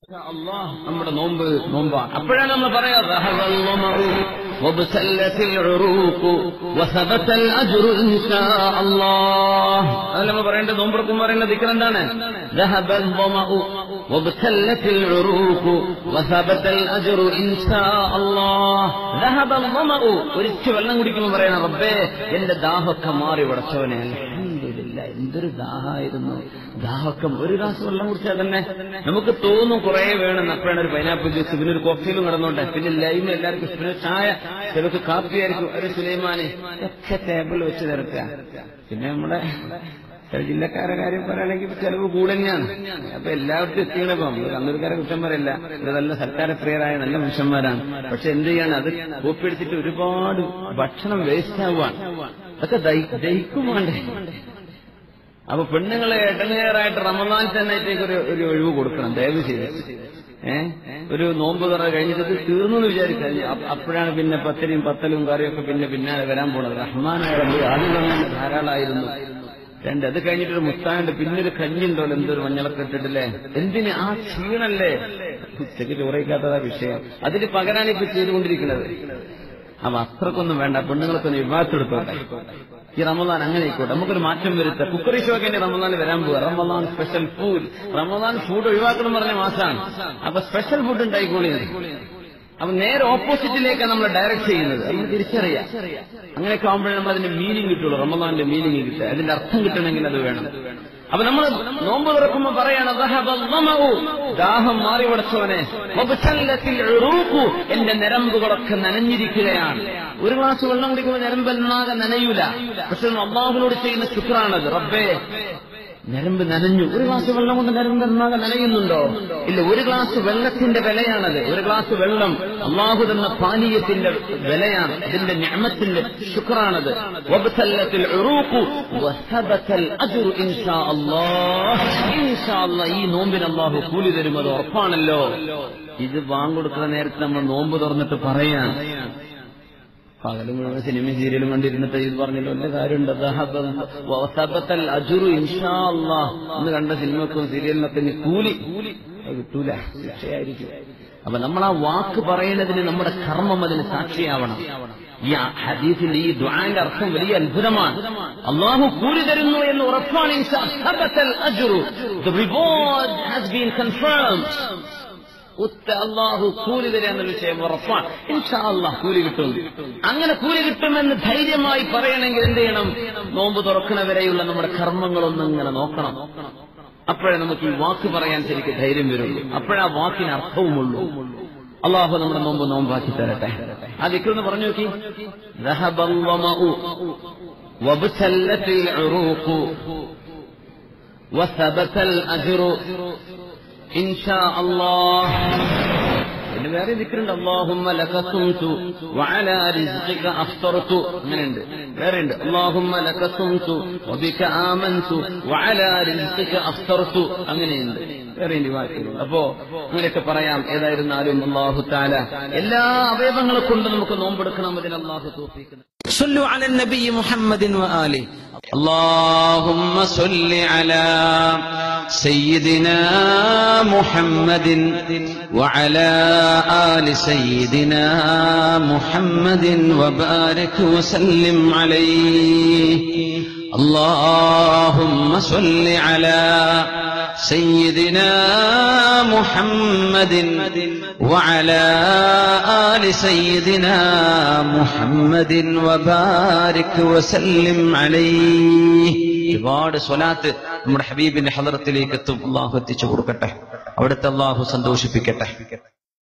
അല്ലാഹ് നമ്മുടെ നോമ്പ് നോമ്പാണ് അപ്പോഴാണ് നമ്മൾ പറയാ ذهب الظمأ وابتلت العروق وثبت الأجر إن شاء الله അതല്ല നമ്മൾ പറയേണ്ട നോമ്പെടുക്കും പറയേണ്ട ദിക്കർ എന്താണ് ذهب الظمأ وابتلت العروق وثبت الأجر إن شاء الله ذهب الظمأ ഒരിച്ചു വെള്ളം കുടിക്കുമ്പോൾ പറയണം റബ്ബേ എന്റെ ദാഹമൊക്കെ മാറി ഉടച്ചവനെ അൽഹംദുലില്ലാ എന്തൊരു ദാഹമായിരുന്നു ദാഹക്കം ഒരു ഗ്ലാസ് വെള്ളം കുടിച്ചാൽ തന്നെ നമുക്ക് തോന്നും കുറെ വേണം അപ്പോഴാണ് ഒരു പൈനാപ്പിൾ ജ്യൂസ് പിന്നെ ഒരു കോഫിയിലും കിടന്നോട്ടെ പിന്നെ ലൈമ് എല്ലാവർക്കും പിന്നെ ചായ ചിലർക്ക് കാപ്പി ആയിരിക്കും ഒരു സുലൈമാന് ഒക്കെ ടേബിൾ വെച്ച് നിരത്തുക പിന്നെ നമ്മുടെ ചില ജില്ലക്കാരെ കാര്യം പറയുകയാണെങ്കിൽ ചെലവ് കൂടെ തന്നെയാണ് അപ്പൊ എല്ലാവർക്കും എത്തിക്കണപ്പം നമ്മൾ കണ്ണൂർക്കാരെ കുറ്റം പറയില്ല ഇത് നല്ല സർക്കാരപ്രിയരായ നല്ല മനുഷ്യന്മാരാണ് പക്ഷെ എന്ത് ചെയ്യാണ് അത് കോപ്പിയെടുത്തിട്ട് ഒരുപാട് ഭക്ഷണം വേസ്റ്റ് ആവുകയാണ് അതൊക്കെ ദഹി- ദഹിക്കും വേണ്ടേ അപ്പൊ പെണ്ണുങ്ങളെ ഇടനേറായിട്ട് റമദാൻ തന്നെത്തേക്ക് ഒരു ഒരു ഒഴിവ് കൊടുക്കണം ദയവ് ചെയ്ത് ഏ ഒരു നോമ്പ് തുറ കഴിഞ്ഞിട്ട് ഇത് തീർന്നു എന്ന് വിചാരിച്ചു അപ്പോഴാണ് പിന്നെ പത്തരിയും പത്തലും കറിയൊക്കെ പിന്നെ പിന്നാലെ വരാൻ പോണത് റഹ്മാനായ ആദ്യം തന്നെ ധാരാളമായിരുന്നു രണ്ട് അത് കഴിഞ്ഞിട്ടൊരു മുത്താണ്ട് പിന്നെ ഒരു കഞ്ഞിണ്ടല്ലോ എന്തൊരു മഞ്ഞളൊക്കെ ഇട്ടിട്ടില്ലേ എന്തിന് ആ ക്ഷീണല്ലേ ഉച്ചയ്ക്ക് ചോറയിക്കാത്തതാ വിഷയം അതിന് പകരാണ് ഇപ്പൊ ചെയ്തുകൊണ്ടിരിക്കുന്നത് അപ്പൊ അത്രക്കൊന്നും വേണ്ട പെണ്ണുങ്ങൾക്കൊന്ന് വിവാഹത്തെടുത്തോട്ടെ ഈ റമദാൻ അങ്ങനെ ആയിക്കോട്ടെ നമുക്കൊരു മാറ്റം വരുത്ത കുക്കറി ഷോക്ക് റമദാൻ വരാൻ പോവുക Ramadan special food Ramadan food ഒഴിവാക്കണം എന്ന് പറഞ്ഞ മാസമാണ് അപ്പൊ സ്പെഷ്യൽ ഫുഡ് ഉണ്ടായിക്കോളി അപ്പൊ നേരെ ഓപ്പോസിറ്റിലേക്ക് നമ്മൾ ഡയറക്ട് ചെയ്യുന്നത് അത് നമുക്ക് തിരിച്ചറിയാം അങ്ങനെയൊക്കെ ആകുമ്പോഴേ നമ്മൾ അതിന്റെ മീനിങ് കിട്ടുള്ളൂ റമദാന്റെ മീനിങ് കിട്ടുക അതിന്റെ അർത്ഥം കിട്ടണമെങ്കിൽ അത് വേണം അപ്പൊ നമ്മൾ നോമ്പ് തുറക്കുമ്പോ പറയാണ് "ദഹബ الظمأ", ദാഹം മാറി പടച്ചവനെ വബ്തല്ലത്തിൽ ഉറൂഖു, എന്റെ നരമ്പുകളൊക്കെ നനഞ്ഞിരിക്കുകയാണ് ഒരു ഗ്ലാസ് വെള്ളം കുടിക്കുമ്പോൾ നരമ്പെന്നാകെ നനയൂല പക്ഷെ അള്ളാഹുനോട് ചെയ്യുന്ന ശുക്രാണത് റബ്ബേ നരമ്പ് നനഞ്ഞു ഒരു ഗ്ലാസ് വെള്ളം കൊണ്ട് നരമ്പ് എന്നാകെ നനയുന്നുണ്ടോ ഇല്ല ഒരു ഗ്ലാസ് വെള്ളത്തിന്റെ വിലയാണത് ഒരു ഗ്ലാസ് വെള്ളം അള്ളാഹു തന്ന പാനീയത്തിന്റെ വിലയാണ് അതിന്റെ ഞാമത്തിന്റെ ശുക്രാണത് വബ്തല്ലത്തിൽ ഉറൂഖു വസബതൽ അജ്റു ഇൻഷാ അല്ലാഹ് ഇൻഷാ അല്ലാഹ് ഈ നോമ്പിന് അള്ളാഹു കൂലി തരും അത് ഉറപ്പാണല്ലോ ഇത് വാങ്ങൊടുക്കുന്ന നേരത്തെ നമ്മൾ നോമ്പ് തുറന്നിട്ട് പറയാൻ പകലും മുഴുവൻ സിനിമയും സീരിയലും കണ്ടിരുന്നിട്ട് ഇത് പറഞ്ഞല്ലോ എന്റെ കാര്യമുണ്ട് ദഹബ- വസബത്തൽ അജുറു ഇൻഷാ അല്ലാഹ് എന്ന് കണ്ട സിനിമക്കും സീരിയലിനൊക്കെ ഇനി കൂലി അത് കിട്ടൂല ശിക്ഷയായിരിക്കും അപ്പൊ നമ്മൾ ആ വാക്ക് പറയുന്നതിന് നമ്മുടെ കർമ്മം അതിന് സാക്ഷിയാവണം ഈ ഹദീസിന്റെ ഈ ദുആന്റെ അർത്ഥം വലിയ അത്ഭുതമാണ് അള്ളാഹു കൂലി തരുന്നു എന്ന് ഉറപ്പാണ് ഇൻഷാ സബത്തൽ അജ്റു the reward has been confirmed ഉത്ത അള്ളാഹു കൂലി തരിക എന്ന വിഷയം ഉറപ്പാണ് ഇൻഷാ അള്ളാഹ് കൂലി കിട്ടും അങ്ങനെ കൂലി കിട്ടുമെന്ന് ധൈര്യമായി പറയണമെങ്കിൽ എന്ത് ചെയ്യണം നോമ്പ് തുറക്കണവരെയുള്ള നമ്മുടെ കർമ്മങ്ങളൊന്നും ഇങ്ങനെ നോക്കണം അപ്പോഴേ നമുക്ക് ഈ വാക്ക് പറയാൻ ശരിക്ക് ധൈര്യം വരുള്ളൂ അപ്പോഴാ വാക്കിന് അർത്ഥവുമുള്ളൂ അള്ളാഹു നമ്മുടെ നോമ്പ് നോമ്പാക്കി തരട്ടെ ആ ദിക്കെന്ന് പറഞ്ഞു നോക്കി ذهب الظمأ وابتلت العروق وثبت الأجر إن شاء الله പിന്നെ വേറെ ദിക്കറുണ്ട് അള്ളാഹുമ്മ ലകസുംതു വഅല റിസ്ഖിക അഫ്തർതു അങ്ങനെയുണ്ട് വേറെ ഉണ്ട് അള്ളാഹുമ്മ ലകസുംതു വബിക ആമൻതു വഅല റിസ്ഖിക അഫ്തർതു അങ്ങനെയുണ്ട് വേറെ ഉണ്ട് വാക്കുകൾ അപ്പോ അങ്ങനെയൊക്കെ പറയാം ഏതായിരുന്നാലും അള്ളാഹു താല എല്ലാ അവയവങ്ങളെ കൊണ്ട് നമുക്ക് നോമ്പെടുക്കണം അതിന് അള്ളാഹു തോപ്പിക്കുന്നു صلوا على النبي محمد وآله اللهم صل على سيدنا محمد وعلى آل سيدنا محمد وبارك وسلم عليه اللهم صل على سيدنا محمد وعلى آل سيدنا محمد وبارك وسلم عليه ഒരുപാട് സ്വലാത്ത് നമ്മുടെ ഹബീബിന്റെ ഹലറത്തിലേക്ക് എത്തും അള്ളാഹു എത്തിച്ചു കൊടുക്കട്ടെ അവിടുത്തെ അള്ളാഹു സന്തോഷിപ്പിക്കട്ടെ